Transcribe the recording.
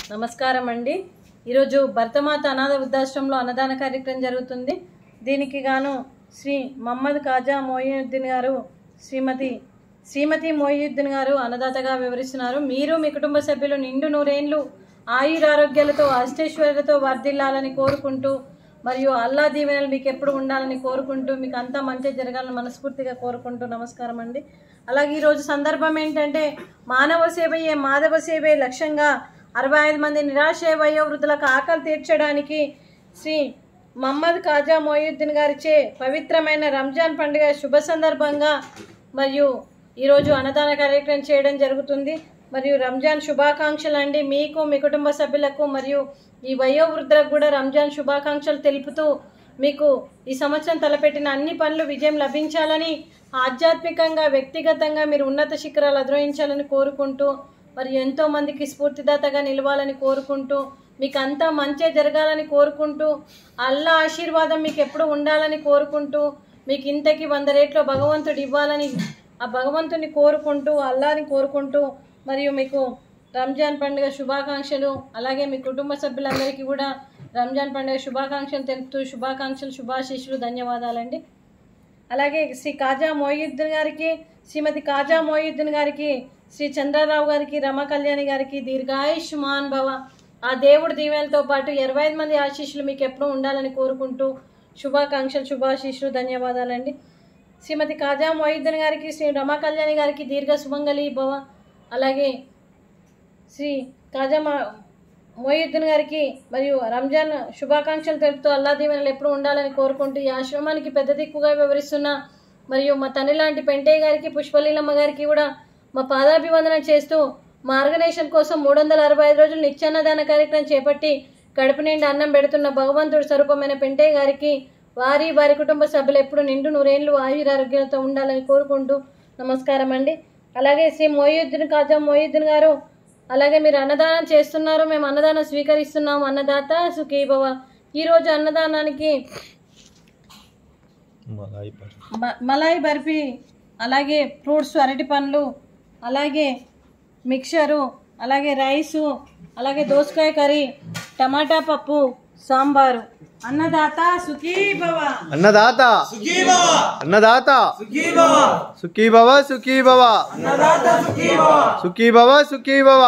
నమస్కారం అండి ఈరోజు భర్తమాత అనాథ వృద్ధాశ్రమంలో అన్నదాన కార్యక్రమం జరుగుతుంది దీనికి గాను శ్రీ మహమ్మద్ కాజా మోయినుద్దీన్ గారు శ్రీమతి శ్రీమతి మోయినుద్దీన్ గారు అన్నదాతగా వివరిస్తున్నారు మీరు మీ కుటుంబ సభ్యులు నిండు నూరేండ్లు ఆయురారోగ్యాలతో అష్టైశ్వర్యాలతో వర్ధిల్లాలని కోరుకుంటూ మరియు అల్లా దీవెనలు మీకు ఎప్పుడు ఉండాలని కోరుకుంటూ మీకు అంతా మంచి జరగాలని మనస్ఫూర్తిగా కోరుకుంటూ నమస్కారం అండి అలాగే ఈరోజు సందర్భం ఏంటంటే మానవ సేవయే మాధవ సేవే లక్ష్యంగా అరవై ఐదు మంది నిరాశ వయోవృద్ధులకు ఆకలి తీర్చడానికి శ్రీ మహమ్మద్ కాజా మొయిద్దీన్ గారిచే పవిత్రమైన రంజాన్ పండుగ శుభ సందర్భంగా మరియు ఈరోజు అన్నదాన కార్యక్రమం చేయడం జరుగుతుంది మరియు రంజాన్ శుభాకాంక్షలు అండి మీకు మీ కుటుంబ సభ్యులకు మరియు ఈ వయోవృద్ధులకు కూడా రంజాన్ శుభాకాంక్షలు తెలుపుతూ మీకు ఈ సంవత్సరం తలపెట్టిన అన్ని పనులు విజయం లభించాలని ఆధ్యాత్మికంగా వ్యక్తిగతంగా మీరు ఉన్నత శిఖరాలు అధిరోహించాలని కోరుకుంటూ మరి ఎంతో మందికి స్ఫూర్తిదాతగా నిలవాలని కోరుకుంటూ మీకు అంతా మంచే జరగాలని కోరుకుంటూ అల్లా ఆశీర్వాదం మీకు ఎప్పుడు ఉండాలని కోరుకుంటూ మీకు ఇంతకి వంద రేట్లో భగవంతుడు ఇవ్వాలని ఆ భగవంతుని కోరుకుంటూ అల్లాని కోరుకుంటూ మరియు మీకు రంజాన్ పండుగ శుభాకాంక్షలు అలాగే మీ కుటుంబ సభ్యులందరికీ కూడా రంజాన్ పండుగ శుభాకాంక్షలు తెలుపుతూ శుభాకాంక్షలు శుభాశీస్సులు ధన్యవాదాలండి అలాగే శ్రీ కాజా మోయిద్దీన్ గారికి శ్రీమతి కాజా మోయిద్దీన్ గారికి శ్రీ చంద్రరావు గారికి రమ కళ్యాణి గారికి దీర్ఘాయుష్మాన్ భవ ఆ దేవుడి దీవెనలతో పాటు ఇరవై ఐదు మంది ఆశీస్సులు మీకు ఎప్పుడూ ఉండాలని కోరుకుంటూ శుభాకాంక్షలు శుభాశీస్సులు ధన్యవాదాలండి శ్రీమతి కాజా మొయిద్దీన్ గారికి శ్రీ రమ కళ్యాణి గారికి దీర్ఘ శుభంగలి భవ అలాగే శ్రీ కాజా మా మొయిద్దీన్ గారికి మరియు రంజాన్ శుభాకాంక్షలు తెలుపుతూ అల్లా దీవెనలు ఎప్పుడు ఉండాలని కోరుకుంటూ ఈ ఆశ్రమానికి పెద్ద దిక్కుగా వివరిస్తున్న మరియు మా తండ్రి లాంటి పెంటయ్య గారికి పుష్పలీలమ్మ గారికి కూడా మా పాదాభివందనం చేస్తూ మా ఆర్గనైజేషన్ కోసం మూడు వందల అరవై ఐదు రోజులు నిత్యాన్నదాన కార్యక్రమం చేపట్టి కడుపు నిండి అన్నం పెడుతున్న భగవంతుడి స్వరూపమైన పెంటయ్య గారికి వారి వారి కుటుంబ సభ్యులు ఎప్పుడు నిండు నూరేళ్లు ఆయురారోగ్యాలతో ఉండాలని కోరుకుంటూ నమస్కారం అండి అలాగే శ్రీ మొయ్యుద్దీన్ కాజా మొయ్యుద్దీన్ గారు అలాగే మీరు అన్నదానం చేస్తున్నారు మేము అన్నదానం స్వీకరిస్తున్నాం అన్నదాత సుఖీభవ ఈరోజు అన్నదానానికి మలాయి పర్ మ- మలాయి బర్ఫీ అలాగే ఫ్రూట్స్ అరటి పండ్లు అలాగే మిక్చరు అలాగే రైసు అలాగే దోసకాయ కర్రీ టమాటా పప్పు సాంబారు అన్నదాత సుఖీభవ అన్నదాత అన్నదాత సుఖీ భవ సుఖీ భవ సుఖీ భవ సుఖీ భవ